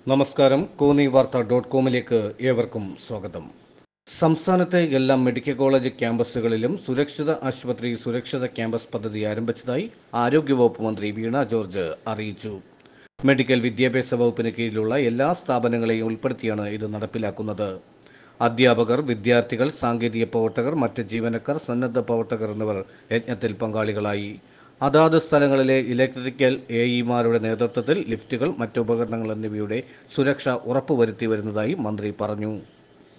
നമസ്കാരം കോന്നി വാർത്ത ഡോട്ട് കോമിലേക്ക് ഏവർക്കും സ്വാഗതം സംസ്ഥാനത്തെ എല്ലാ മെഡിക്കൽ കോളേജ് ക്യാമ്പസുകളിലും സുരക്ഷിത ആശുപത്രി സുരക്ഷിത ക്യാമ്പസ് പദ്ധതി ആരംഭിച്ചതായി ആരോഗ്യവകുപ്പ് മന്ത്രി വീണ ജോർജ് അറിയിച്ചു മെഡിക്കൽ വിദ്യാഭ്യാസ വകുപ്പിന് കീഴിലുള്ള എല്ലാ സ്ഥാപനങ്ങളെയും ഉൾപ്പെടുത്തിയാണ് ഇത് നടപ്പിലാക്കുന്നത് അധ്യാപകർ വിദ്യാർത്ഥികൾ സാങ്കേതിക പ്രവർത്തകർ മറ്റ് ജീവനക്കാർ സന്നദ്ധ പ്രവർത്തകർ എന്നിവർ യജ്ഞത്തിൽ പങ്കാളികളായി അതാത് സ്ഥലങ്ങളിലെ ഇലക്ട്രിക്കൽ എ ഇമാരുടെ നേതൃത്വത്തിൽ ലിഫ്റ്റുകൾ മറ്റ് ഉപകരണങ്ങൾ എന്നിവയുടെ സുരക്ഷ ഉറപ്പുവരുത്തി വരുന്നതായി മന്ത്രി പറഞ്ഞു